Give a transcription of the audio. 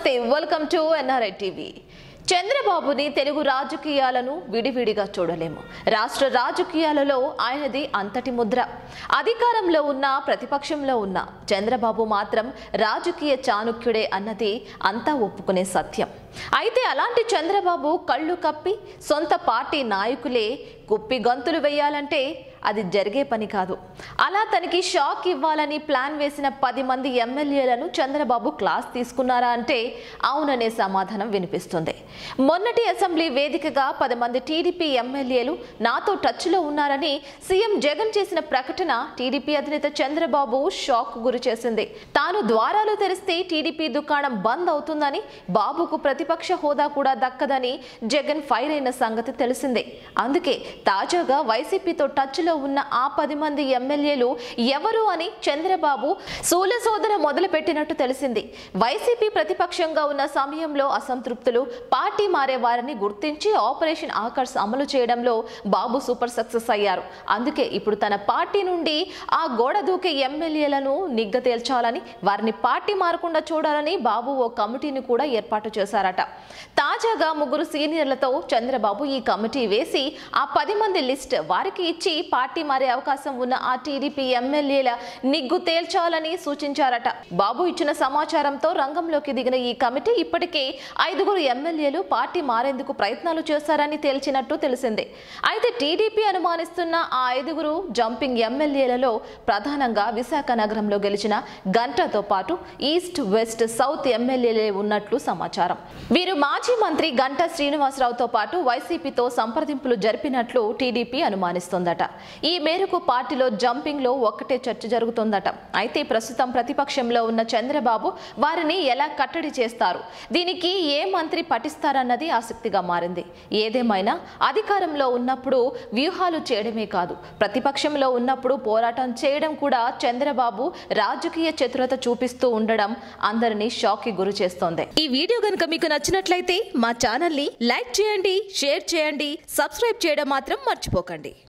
నమస్తే welcome to NRI TV చంద్రబాబుని తెలుగు రాజకీయాలను విడివిడిగా చూడలేము రాష్ట్ర రాజకీయాలలో ఆయనది అంతటి ముద్ర అధికారంలో ఉన్న ప్రతిపక్షంలో ఉన్న చంద్రబాబు మాత్రం రాజకీయ చాణుక్యుడే అన్నది అంతా ఒప్పుకునే సత్యం అయితే అలాంటి చంద్రబాబు కళ్ళు కప్పి సొంత పార్టీ నాయకులే కుప్పి గంతులు వేయాలంటే అది జరిగే పని కాదు అలా తనకి షాక్ ఇవ్వాలని ప్లాన్ వేసిన పది మంది ఎమ్మెల్యేలను చంద్రబాబు క్లాస్ తీసుకున్నారా అంటే అవుననే సమాధానం వినిపిస్తుంది మొన్నటి అసెంబ్లీ వేదికగా పది మంది టీడీపీ ఎమ్మెల్యేలు నాతో టచ్లో ఉన్నారని సీఎం జగన్ చేసిన ప్రకటన టీడీపీ అధినేత చంద్రబాబు షాక్ గురి చేసింది తాను ద్వారాలు తెరిస్తే టీడీపీ దుకాణం బంద్ అవుతుందని బాబుకు ప్రతిపక్ష హోదా కూడా దక్కదని జగన్ ఫైర్ అయిన సంగతి తెలిసిందే అందుకే తాజాగా వైసీపీతో టచ్లో ఉన్న ఆ పది మంది ఎమ్మెల్యేలు ఎవరు అని చంద్రబాబు సూల సోదర మొదలు పెట్టినట్టు తెలిసింది వైసీపీ ప్రతిపక్షంగా ఉన్న సమయంలో అసంతృప్తులు పార్టీ మారే వారిని గుర్తించి ఆపరేషన్ ఆకర్ష్ అమలు చేయడంలో బాబు సూపర్ సక్సెస్ అయ్యారు అందుకే ఇప్పుడు తన పార్టీ నుండి ఆ గోడ దూకే ఎమ్మెల్యేలను నిగ్గ తేల్చాలని వారిని పార్టీ మారకుండా చూడాలని బాబు ఓ కమిటీని కూడా ఏర్పాటు చేశారట తాజాగా ముగ్గురు సీనియర్లతో చంద్రబాబు ఈ కమిటీ వేసి ఆ పది మంది లిస్ట్ వారికి ఇచ్చి పార్టీ మారే అవకాశం ఉన్న ఆ టీడీపీ ఎమ్మెల్యేల నిగ్గు తేల్చాలని సూచించారట బాబు ఇచ్చిన సమాచారంతో రంగంలోకి దిగిన ఈ కమిటీ ఇప్పటికే ఐదుగురు ఎమ్మెల్యేలు పార్టీ మారేందుకు ప్రయత్నాలు చేశారని తేల్చినట్టు తెలిసిందే అయితే టీడీపీ అనుమానిస్తున్న ఆ ఐదుగురు జంపింగ్ ఎమ్మెల్యేలలో ప్రధానంగా విశాఖ నగరంలో గెలిచిన గంటతో పాటు ఈస్ట్ వెస్ట్ సౌత్ ఎమ్మెల్యేలే ఉన్నట్లు సమాచారం వీరు మాజీ మంత్రి గంటా శ్రీనివాసరావుతో పాటు వైసీపీతో సంప్రదింపులు జరిపినట్లు టీడీపీ అనుమానిస్తోందట ఈ మేరకు పార్టీలో జంపింగ్ లో ఒక్కటే చర్చ జరుగుతోందట అయితే ప్రస్తుతం ప్రతిపక్షంలో ఉన్న చంద్రబాబు వారిని ఎలా కట్టడి చేస్తారు దీనికి ఏ మంత్రి పఠిస్తారన్నది ఆసక్తిగా మారింది ఏదేమైనా అధికారంలో ఉన్నప్పుడు వ్యూహాలు చేయడమే కాదు ప్రతిపక్షంలో ఉన్నప్పుడు పోరాటం చేయడం కూడా చంద్రబాబు రాజకీయ చతురత చూపిస్తూ ఉండడం అందరినీ షాక్ కి గురి చేస్తోంది ఈ వీడియో కనుక మీకు నచ్చినట్లయితే మా ఛానల్ ని లైక్ చేయండి షేర్ చేయండి సబ్స్క్రైబ్ చేయడం మాత్రం మర్చిపోకండి